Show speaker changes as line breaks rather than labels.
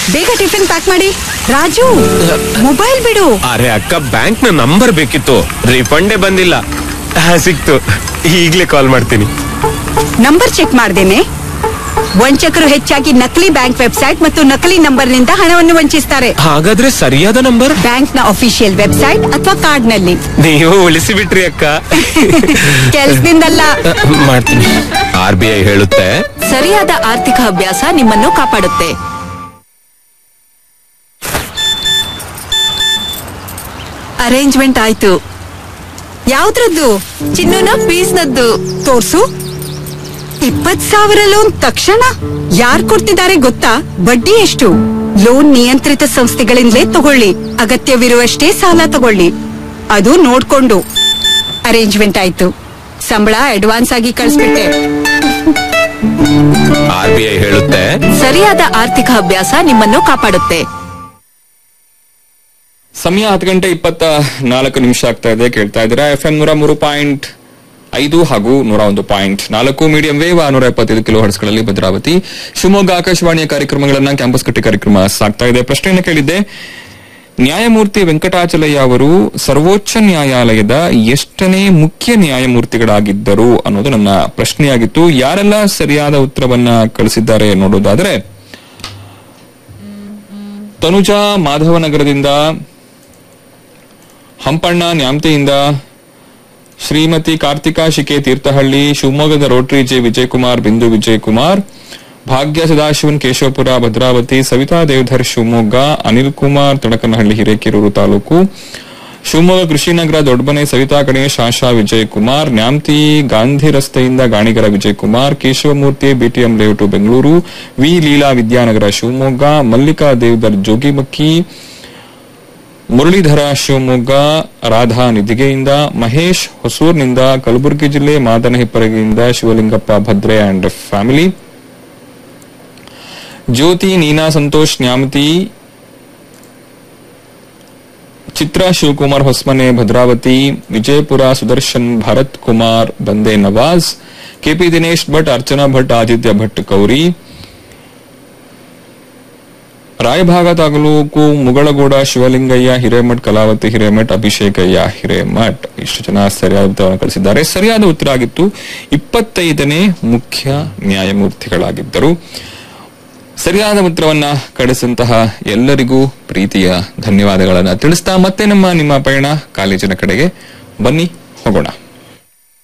ಬೇಗ tiffin pack ಮಾಡಿ Raju mobile ಬಿಡು
ಅರೆ ಅಕ್ಕ ಬ್ಯಾಂಕ್ ನ ನಂಬರ್ ಬೇಕಿತ್ತು ರಿಫಂಡೇ ಬಂದಿಲ್ಲ ಆ, ಸಿಕ್ತು ಈಗ್ಲೇ ಕಾಲ್ ಮಾಡ್ತೀನಿ
ನಂಬರ್ ಚೆಕ್ ಮಾಡ್ದೇನೆ ವಂಚಕರು ಹೆಚ್ಚಾಗಿ ನಕಲಿ ಬ್ಯಾಂಕ್ ವೆಬ್ಸೈಟ್ ಮತ್ತು ನಕಲಿ ನಂಬರ್ ನಿಂದ ಹಣವನ್ನು ವಂಚಿಸ್ತಾರೆ
ಹಾಗಾದ್ರೆ ಸರಿಯಾದ ನಂಬರ್
ಬ್ಯಾಂಕ್ ನ ಅಫಿಷಿಯಲ್ ವೆಬ್ಸೈಟ್ ಅಥವಾ ಕಾರ್ಡ್ ನಲ್ಲಿ
ನೀವು ಉಳಿಸಿ ಬಿಟ್ರಿ ಅಕ್ಕ
ಕೆಲ್ಸದಿಂದಲ್ಲ
ಆ, ಮಾಡ್ತೀನಿ ಆರ್ ಬಿ ಐ ಹೇಳುತ್ತೆ
ಸರಿಯಾದ ಆರ್ಥಿಕ ಅಭ್ಯಾಸ ನಿಮ್ಮನ್ನು ಕಾಪಾಡುತ್ತೆ ಅರೇಂಜ್ಮೆಂಟ್ ಆಯ್ತು
ಯಾವ್ದ್ರದ್ದು
ಚಿನ್ನುನ ಫೀಸ್ನದ್ದು
ತೋರ್ಸು ಇಪ್ಪತ್ ಸಾವಿರ ಲೋನ್ ತಕ್ಷಣ ಯಾರ್ ಕೊಡ್ತಿದ್ದಾರೆ ಗೊತ್ತಾ ಬಡ್ಡಿ ಎಷ್ಟು ಲೋನ್ ನಿಯಂತ್ರಿತ ಸಂಸ್ಥೆಗಳಿಂದಲೇ ತಗೊಳ್ಳಿ ಅಗತ್ಯವಿರುವಷ್ಟೇ ಸಾಲ ತಗೊಳ್ಳಿ ಅದು ನೋಡ್ಕೊಂಡು ಅರೇಂಜ್ಮೆಂಟ್ ಆಯ್ತು ಸಂಬಳ ಅಡ್ವಾನ್ಸ್ ಆಗಿ ಕಳಿಸ್ಬಿಟ್ಟೆ
ಆರ್ ಬಿ ಐ ಹೇಳುತ್ತೆ
ಸರಿಯಾದ ಆರ್ಥಿಕ ಅಭ್ಯಾಸ ನಿಮ್ಮನ್ನು ಕಾಪಾಡುತ್ತೆ
ಸಮಯ ಹತ್ತು ಗಂಟೆ ಇಪ್ಪತ್ತ ನಾಲ್ಕು ನಿಮಿಷ ಆಗ್ತಾ ಇದೆ ಕೇಳ್ತಾ ಇದ್ದೀರಾ ಎಫ್ ಎಂ ನೂರ ಮೂರು ಪಾಯಿಂಟ್ ಐದು ಹಾಗೂ ನೂರ ಒಂದು ಪಾಯಿಂಟ್ ನಾಲ್ಕು ಮೀಡಿಯಂ ವೇವ್ ನೂರ ಎಪ್ಪತ್ತೈದು ಕಿಲೋ ಹರ್ಸ್ಗಳಲ್ಲಿ ಭದ್ರಾವತಿ ಶಿವಮೊಗ್ಗ ಆಕಾಶವಾಣಿಯ ಕಾರ್ಯಕ್ರಮಗಳನ್ನ ಕ್ಯಾಂಪಸ್ ಕಟ್ಟಿ ಕಾರ್ಯಕ್ರಮ ಸಾಗ್ತಾ ಇದೆ ಪ್ರಶ್ನೆಯನ್ನು ಕೇಳಿದ್ದೆ ನ್ಯಾಯಮೂರ್ತಿ ವೆಂಕಟಾಚಲಯ್ಯ ಅವರು ಸರ್ವೋಚ್ಚ ನ್ಯಾಯಾಲಯದ ಎಷ್ಟನೇ ಮುಖ್ಯ ನ್ಯಾಯಮೂರ್ತಿಗಳಾಗಿದ್ದರು ಅನ್ನೋದು ನನ್ನ ಪ್ರಶ್ನೆಯಾಗಿತ್ತು ಯಾರೆಲ್ಲ ಸರಿಯಾದ ಉತ್ತರವನ್ನ ಕಳಿಸಿದ್ದಾರೆ ನೋಡೋದಾದ್ರೆ ತನುಜಾ ಮಾಧವನಗರದಿಂದ ಹಂಪಣ್ಣ ನ್ಯಾಮತೆಯಿಂದ ಶ್ರೀಮತಿ ಕಾರ್ತಿಕಾ ಶಿಕೆ ತೀರ್ಥಹಳ್ಳಿ ಶಿವಮೊಗ್ಗದ ರೋಟರಿ ಜೆ ವಿಜಯಕುಮಾರ್ ಬಿಂದು ವಿಜಯಕುಮಾರ್ ಭಾಗ್ಯ ಸದಾಶಿವನ್ ಕೇಶವಪುರ ಭದ್ರಾವತಿ ಸವಿತಾ ದೇವಧರ್ ಶಿವಮೊಗ್ಗ ಅನಿಲ್ ಕುಮಾರ್ ತಡಕನಹಳ್ಳಿ ಹಿರೇಕೆರೂರು ತಾಲೂಕು ಶಿವಮೊಗ್ಗ ಕೃಷಿನಗರ ದೊಡ್ಡಮನೆ ಸವಿತಾ ಗಣೇಶ್ ಆಶಾ ವಿಜಯಕುಮಾರ್ ನ್ಯಾಮತಿ ಗಾಂಧಿ ರಸ್ತೆಯಿಂದ ಗಾಣಿಗರ Vijayakumar Keshavamurthy BTM layout Bengaluru V Leela Vidyanagara Shivamogga Mallika Devadhar Jogimakki Muralidhara Shivamogga Radha ನಿಧಿಗೆಯಿಂದ ಮಹೇಶ್ ಹೊಸೂರ್ನಿಂದ ಕಲಬುರಗಿ ಜಿಲ್ಲೆ ಮಾದನಹಿಪ್ಪರಗಿಯಿಂದ Shivalingappa Bhadre and family Jyothi Neena Santosh Nyamathi Chitra Shivakumar Hosmane Bhadravathi Vijayapura Sudarshan Bharath Kumar Bande Nawaz KP Dinesh Bhat Archana Bhat Aditya Bhat Kouri Raybag taluk Mugalagouda Shivalingaiah Hiremath Kalavathi Hiremath Abhishekaiah Hiremath ಇಷ್ಟು ಜನ ಸರಿಯಾದ ಉತ್ತರವನ್ನು ಕಳಿಸಿದ್ದಾರೆ ಸರಿಯಾದ ಉತ್ತರ ಆಗಿತ್ತು ಇಪ್ಪತ್ತೈದನೇ ಮುಖ್ಯ ನ್ಯಾಯಮೂರ್ತಿಗಳಾಗಿದ್ದರು ಸರಿಯಾದ ಉತ್ತರವನ್ನ ಕಳಿಸಿದಂತಹ ಎಲ್ಲರಿಗೂ ಪ್ರೀತಿಯ ಧನ್ಯವಾದಗಳನ್ನ ತಿಳಿಸ್ತಾ ಮತ್ತೆ ನಮ್ಮ ನಿಮ್ಮ ಪಯಣ ಕಾಲೇಜಿನ ಕಡೆಗೆ ಬನ್ನಿ ಹೋಗೋಣ